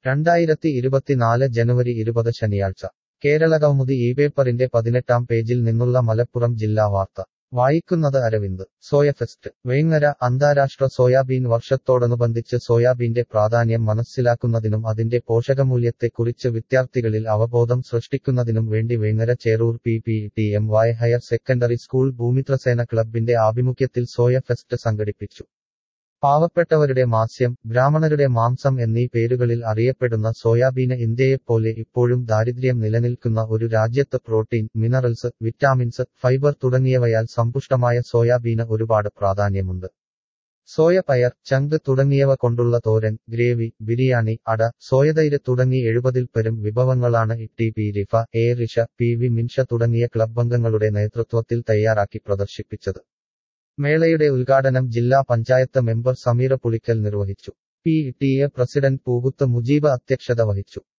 രണ്ടായിരത്തി ഇരുപത്തിനാല് ജനുവരി ഇരുപത് ശനിയാഴ്ച കേരളകൗമുദി ഈ പേപ്പറിന്റെ പതിനെട്ടാം പേജിൽ നിന്നുള്ള മലപ്പുറം ജില്ലാ വാർത്ത വായിക്കുന്നത് അരവിന്ദ് സോയഫെസ്റ്റ് വേങ്ങര അന്താരാഷ്ട്ര സോയാബീൻ വർഷത്തോടനുബന്ധിച്ച് സോയാബീന്റെ പ്രാധാന്യം മനസ്സിലാക്കുന്നതിനും അതിന്റെ പോഷകമൂല്യത്തെക്കുറിച്ച് വിദ്യാർത്ഥികളിൽ അവബോധം സൃഷ്ടിക്കുന്നതിനും വേണ്ടി Vengara Cherur P P T M Y higher secondary school Bhoomithrasena ക്ലബിന്റെ ആഭിമുഖ്യത്തിൽ സോയഫെസ്റ്റ് സംഘടിപ്പിച്ചു പാവപ്പെട്ടവരുടെ മാസ്യം ബ്രാഹ്മണരുടെ മാംസം എന്നീ പേരുകളിൽ അറിയപ്പെടുന്ന സോയാബീന് ഇന്ത്യയെപ്പോലെ ഇപ്പോഴും ദാരിദ്ര്യം നിലനിൽക്കുന്ന ഒരു രാജ്യത്ത് പ്രോട്ടീൻ മിനറൽസ് വിറ്റാമിൻസ് ഫൈബർ തുടങ്ങിയവയാൽ സമ്പുഷ്ടമായ സോയാബീന് ഒരുപാട് പ്രാധാന്യമുണ്ട് സോയ പയർ ചങ്ക് തുടങ്ങിയവ കൊണ്ടുള്ള തോരൻ ഗ്രേവി ബിരിയാണി അട സോയതൈര് തുടങ്ങി എഴുപതിൽ പരം വിഭവങ്ങളാണ് T P Rifa A Risha P V Minsha തുടങ്ങിയ ക്ലബ്ബംഗങ്ങളുടെ നേതൃത്വത്തിൽ തയ്യാറാക്കി പ്രദർശിപ്പിച്ചത് മേളയുടെ ഉദ്ഘാടനം ജില്ലാ പഞ്ചായത്ത് മെമ്പർ സമീറ പുളിക്കൽ നിർവഹിച്ചു P T A president Pookuth Mujeeb അധ്യക്ഷത വഹിച്ചു